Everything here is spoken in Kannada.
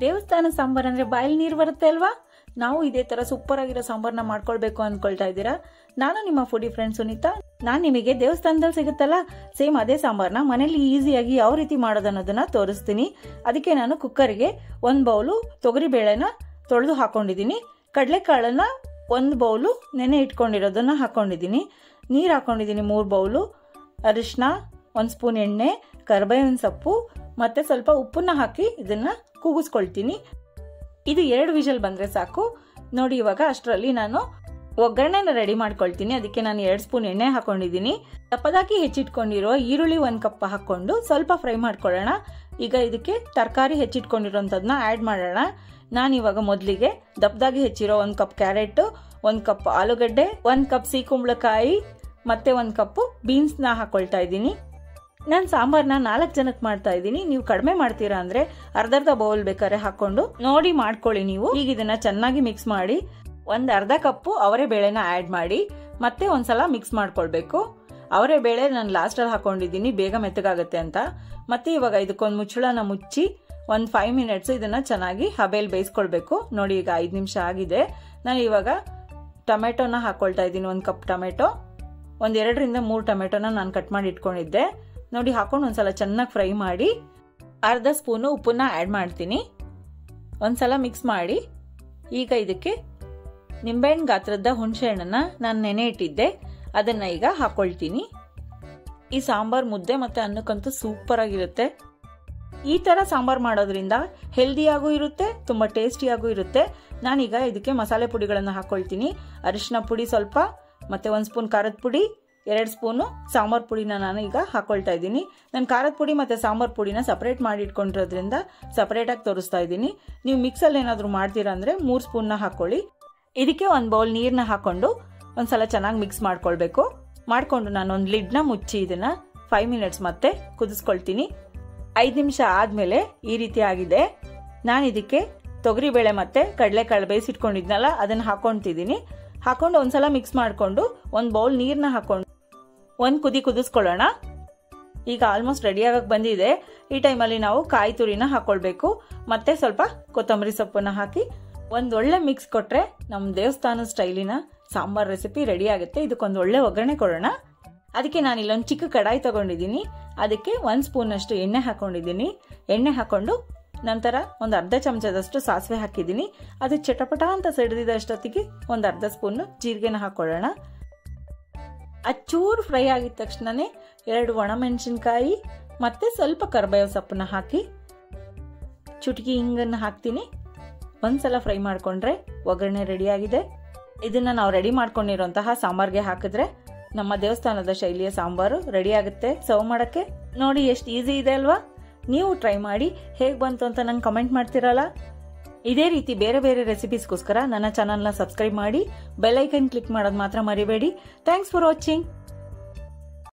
ದೇವಸ್ಥಾನ ಸಾಂಬಾರ್ ಅಂದ್ರೆ ಬಾಯಲ್ಲಿ ನೀರು ಬರುತ್ತೆ ಅಲ್ವಾ ನಾವು ಇದೇ ತರ ಸೂಪರ್ ಆಗಿರೋ ಸಾಂಬಾರ್ನ ಮಾಡ್ಕೊಳ್ಬೇಕು ಅನ್ಕೊಳ್ತಾ ಇದ್ದೀರಾ ನಾನು ನಿಮ್ಮ ಫುಡಿ ಫ್ರೆಂಡ್ ಸುನೀತಾ ನಾನ್ ನಿಮಗೆ ದೇವಸ್ಥಾನದಲ್ಲಿ ಸಿಗುತ್ತಲ್ಲ ಸೇಮ್ ಅದೇ ಸಾಂಬಾರ್ನ ಮನೇಲಿ ಈಸಿಯಾಗಿ ಯಾವ ರೀತಿ ಮಾಡೋದು ಅನ್ನೋದನ್ನ ತೋರಿಸ್ತೀನಿ ಅದಕ್ಕೆ ನಾನು ಕುಕ್ಕರ್ಗೆ ಒಂದ್ ಬೌಲು ತೊಗರಿ ಬೇಳೆನ ತೊಳೆದು ಹಾಕೊಂಡಿದ್ದೀನಿ ಕಡಲೆಕಾಳನ್ನ ಒಂದು ಬೌಲು ನೆನೆ ಇಟ್ಕೊಂಡಿರೋದನ್ನ ಹಾಕೊಂಡಿದ್ದೀನಿ ನೀರು ಹಾಕೊಂಡಿದ್ದೀನಿ ಮೂರು ಬೌಲು ಅರಿಶಿನ ಒಂದು ಸ್ಪೂನ್ ಎಣ್ಣೆ ಕರ್ಬೇವಿನ ಸೊಪ್ಪು ಮತ್ತೆ ಸ್ವಲ್ಪ ಉಪ್ಪನ್ನ ಹಾಕಿ ಇದನ್ನ ಕೂಗಿಸ್ಕೊಳ್ತೀನಿ ಇದು ಎರಡು ವಿಷಲ್ ಬಂದ್ರೆ ಸಾಕು ನೋಡಿ ಇವಾಗ ಅಷ್ಟರಲ್ಲಿ ನಾನು ಒಗ್ಗರಣೆನ ರೆಡಿ ಮಾಡ್ಕೊಳ್ತೀನಿ ಅದಕ್ಕೆ ನಾನು ಎರಡು ಸ್ಪೂನ್ ಎಣ್ಣೆ ಹಾಕೊಂಡಿದ್ದೀನಿ ದಪ್ಪದಾಗಿ ಹೆಚ್ಚಿಟ್ಕೊಂಡಿರೋ ಈರುಳ್ಳಿ ಒಂದು ಕಪ್ ಹಾಕೊಂಡು ಸ್ವಲ್ಪ ಫ್ರೈ ಮಾಡ್ಕೊಳ್ಳೋಣ ಈಗ ಇದಕ್ಕೆ ತರಕಾರಿ ಹೆಚ್ಚಿಟ್ಕೊಂಡಿರೋಂಥದ್ದನ್ನ ಆ್ಯಡ್ ಮಾಡೋಣ ನಾನು ಇವಾಗ ಮೊದಲಿಗೆ ದಪ್ಪದಾಗಿ ಹೆಚ್ಚಿರೋ ಒಂದು ಕಪ್ ಕ್ಯಾರೆಟ್ ಒಂದು ಕಪ್ ಆಲೂಗಡ್ಡೆ ಒಂದು ಕಪ್ ಸಿಹಿ ಕುಂಬಳಕಾಯಿ ಮತ್ತೆ ಒಂದು ಕಪ್ಪು ಬೀನ್ಸ್ನ ಹಾಕೊಳ್ತಾ ಇದ್ದೀನಿ ನಾನು ಸಾಂಬಾರ್ನ ನಾಲ್ಕು ಜನಕ್ಕೆ ಮಾಡ್ತಾ ಇದ್ದೀನಿ ನೀವು ಕಡಿಮೆ ಮಾಡ್ತೀರಾ ಅಂದ್ರೆ ಅರ್ಧರ್ಧ ಬೌಲ್ ಬೇಕಾದ್ರೆ ಹಾಕೊಂಡು ನೋಡಿ ಮಾಡ್ಕೊಳ್ಳಿ ನೀವು ಈಗ ಇದನ್ನ ಚೆನ್ನಾಗಿ ಮಿಕ್ಸ್ ಮಾಡಿ ಒಂದ್ ಅರ್ಧ ಕಪ್ಪು ಅವರೇ ಬೇಳೆನ ಆಡ್ ಮಾಡಿ ಮತ್ತೆ ಒಂದ್ಸಲ ಮಿಕ್ಸ್ ಮಾಡ್ಕೊಳ್ಬೇಕು ಅವರೇ ಬೇಳೆ ನಾನು ಲಾಸ್ಟಲ್ಲಿ ಹಾಕೊಂಡಿದ್ದೀನಿ ಬೇಗ ಮೆತ್ತಗಾಗುತ್ತೆ ಅಂತ ಮತ್ತೆ ಇವಾಗ ಇದಕ್ಕೊಂದು ಮುಚ್ಚಳನ ಮುಚ್ಚಿ ಒಂದು ಫೈವ್ ಮಿನಿಟ್ಸ್ ಇದನ್ನ ಚೆನ್ನಾಗಿ ಹಬೇಲ್ ಬೇಯಿಸ್ಕೊಳ್ಬೇಕು ನೋಡಿ ಈಗ ಐದು ನಿಮಿಷ ಆಗಿದೆ ನಾನು ಇವಾಗ ಟೊಮೆಟೊನ ಹಾಕೊಳ್ತಾ ಇದ್ದೀನಿ ಒಂದು ಕಪ್ ಟೊಮೆಟೊ ಒಂದ್ ಎರಡರಿಂದ ಮೂರು ಟೊಮೆಟೊನ ನಾನು ಕಟ್ ಮಾಡಿ ಇಟ್ಕೊಂಡಿದ್ದೆ ನೋಡಿ ಹಾಕೊಂಡು ಒಂದ್ಸಲ ಚೆನ್ನಾಗಿ ಫ್ರೈ ಮಾಡಿ ಅರ್ಧ ಸ್ಪೂನು ಉಪ್ಪನ್ನ ಆ್ಯಡ್ ಮಾಡ್ತೀನಿ ಒಂದ್ಸಲ ಮಿಕ್ಸ್ ಮಾಡಿ ಈಗ ಇದಕ್ಕೆ ನಿಂಬೆಹಣ್ಣು ಗಾತ್ರದ ಹುಣಸೆ ಹಣ್ಣನ್ನ ನಾನು ನೆನೆ ಇಟ್ಟಿದ್ದೆ ಅದನ್ನ ಈಗ ಹಾಕೊಳ್ತೀನಿ ಈ ಸಾಂಬಾರ್ ಮುದ್ದೆ ಮತ್ತೆ ಅನ್ನಕ್ಕಂತೂ ಸೂಪರ್ ಆಗಿರುತ್ತೆ ಈ ತರ ಸಾಂಬಾರ್ ಮಾಡೋದ್ರಿಂದ ಹೆಲ್ದಿಯಾಗೂ ಇರುತ್ತೆ ತುಂಬಾ ಟೇಸ್ಟಿಯಾಗೂ ಇರುತ್ತೆ ನಾನೀಗ ಇದಕ್ಕೆ ಮಸಾಲೆ ಪುಡಿಗಳನ್ನು ಹಾಕೊಳ್ತೀನಿ ಅರಿಶಿನ ಪುಡಿ ಸ್ವಲ್ಪ ಮತ್ತೆ ಒಂದು ಸ್ಪೂನ್ ಖಾರದ ಪುಡಿ ಎರಡು ಸ್ಪೂನು ಸಾಂಬಾರ್ ಪುಡಿನ ನಾನು ಈಗ ಹಾಕೊಳ್ತಾ ಇದ್ದೀನಿ ನಾನು ಖಾರದ ಪುಡಿ ಮತ್ತು ಸಾಂಬಾರ್ ಪುಡಿನ ಸಪ್ರೇಟ್ ಮಾಡಿ ಇಟ್ಕೊಂಡಿರೋದ್ರಿಂದ ಸಪ್ರೇಟಾಗಿ ತೋರಿಸ್ತಾ ಇದ್ದೀನಿ ನೀವು ಮಿಕ್ಸಲ್ಲಿ ಏನಾದರೂ ಮಾಡ್ತೀರಾ ಅಂದರೆ ಮೂರು ಸ್ಪೂನ್ನ ಹಾಕೊಳ್ಳಿ ಇದಕ್ಕೆ ಒಂದು ಬೌಲ್ ನೀರನ್ನ ಹಾಕೊಂಡು ಒಂದ್ಸಲ ಚೆನ್ನಾಗಿ ಮಿಕ್ಸ್ ಮಾಡ್ಕೊಳ್ಬೇಕು ಮಾಡಿಕೊಂಡು ನಾನು ಒಂದು ಲಿಡ್ನ ಮುಚ್ಚಿ ಇದನ್ನ ಫೈವ್ ಮಿನಿಟ್ಸ್ ಮತ್ತೆ ಕುದಿಸ್ಕೊಳ್ತೀನಿ ಐದು ನಿಮಿಷ ಆದಮೇಲೆ ಈ ರೀತಿ ಆಗಿದೆ ನಾನು ಇದಕ್ಕೆ ತೊಗರಿಬೇಳೆ ಮತ್ತೆ ಕಡಲೆಕಾಳು ಬೇಯಿಸಿಟ್ಕೊಂಡಿದ್ನಲ್ಲ ಅದನ್ನು ಹಾಕೊಳ್ತಿದ್ದೀನಿ ಹಾಕೊಂಡು ಒಂದ್ಸಲ ಮಿಕ್ಸ್ ಮಾಡಿಕೊಂಡು ಒಂದು ಬೌಲ್ ನೀರನ್ನ ಹಾಕೊಂಡು ಒಂದು ಕುದಿ ಕುದಿಸ್ಕೊಳ್ಳೋಣ ಈಗ ಆಲ್ಮೋಸ್ಟ್ ರೆಡಿ ಆಗಕ್ಕೆ ಬಂದಿದೆ ಈ ಟೈಮಲ್ಲಿ ನಾವು ಕಾಯಿ ತುರಿನ ಹಾಕೊಳ್ಬೇಕು ಮತ್ತೆ ಸ್ವಲ್ಪ ಕೊತ್ತಂಬರಿ ಸೊಪ್ಪನ್ನ ಹಾಕಿ ಒಂದು ಒಳ್ಳೆ ಮಿಕ್ಸ್ ಕೊಟ್ರೆ ನಮ್ಮ ದೇವಸ್ಥಾನ ಸ್ಟೈಲಿನ ಸಾಂಬಾರ್ ರೆಸಿಪಿ ರೆಡಿ ಆಗುತ್ತೆ ಇದಕ್ಕೊಂದು ಒಳ್ಳೆ ಒಗ್ಗರಣೆ ಕೊಡೋಣ ಅದಕ್ಕೆ ನಾನು ಇಲ್ಲೊಂದು ಚಿಕ್ಕ ಕಡಾಯಿ ತಗೊಂಡಿದ್ದೀನಿ ಅದಕ್ಕೆ ಒಂದು ಸ್ಪೂನ್ ಅಷ್ಟು ಎಣ್ಣೆ ಹಾಕೊಂಡಿದ್ದೀನಿ ಎಣ್ಣೆ ಹಾಕೊಂಡು ನಂತರ ಒಂದು ಅರ್ಧ ಚಮಚದಷ್ಟು ಸಾಸಿವೆ ಹಾಕಿದ್ದೀನಿ ಅದು ಚಟಪಟ ಅಂತ ಸಿಡಿದಿದಷ್ಟೊತ್ತಿಗೆ ಒಂದು ಅರ್ಧ ಸ್ಪೂನ್ ಜೀರಿಗೆನ ಹಾಕೊಳ್ಳೋಣ ಚೂರು ಫ್ರೈ ಆಗಿದ ತಕ್ಷಣನೇ ಎರಡು ಒಣಮೆಣಸಿನ್ಕಾಯಿ ಮತ್ತೆ ಸ್ವಲ್ಪ ಕರ್ಬೇವು ಸೊಪ್ಪನ್ನ ಹಾಕಿ ಚುಟುಕಿ ಹಿಂಗನ್ನು ಹಾಕ್ತೀನಿ ಒಂದ್ಸಲ ಫ್ರೈ ಮಾಡ್ಕೊಂಡ್ರೆ ಒಗ್ಗರಣೆ ರೆಡಿ ಆಗಿದೆ ಇದನ್ನ ನಾವು ರೆಡಿ ಮಾಡ್ಕೊಂಡಿರುವಂತಹ ಸಾಂಬಾರ್ಗೆ ಹಾಕಿದ್ರೆ ನಮ್ಮ ದೇವಸ್ಥಾನದ ಶೈಲಿಯ ಸಾಂಬಾರು ರೆಡಿ ಆಗುತ್ತೆ ಸರ್ವ್ ಮಾಡಕ್ಕೆ ನೋಡಿ ಎಷ್ಟು ಈಸಿ ಇದೆ ಅಲ್ವಾ ನೀವು ಟ್ರೈ ಮಾಡಿ ಹೇಗೆ ಬಂತು ಅಂತ ನಂಗೆ ಕಮೆಂಟ್ ಮಾಡ್ತಿರಲ್ಲ ಇದೇ ರೀತಿ ಬೇರೆ ಬೇರೆ ರೆಸಿಪೀಸ್ಗೋಸ್ಕರ ನನ್ನ ಚಾನಲ್ನ ಸಬ್ಸ್ಕ್ರೈಬ್ ಮಾಡಿ ಬೆಲ್ ಐಕನ್ ಕ್ಲಿಕ್ ಮಾಡೋದು ಮಾತ್ರ ಮರಿಬೇಡಿ ಥ್ಯಾಂಕ್ಸ್ ಫಾರ್ ವಾಚಿಂಗ್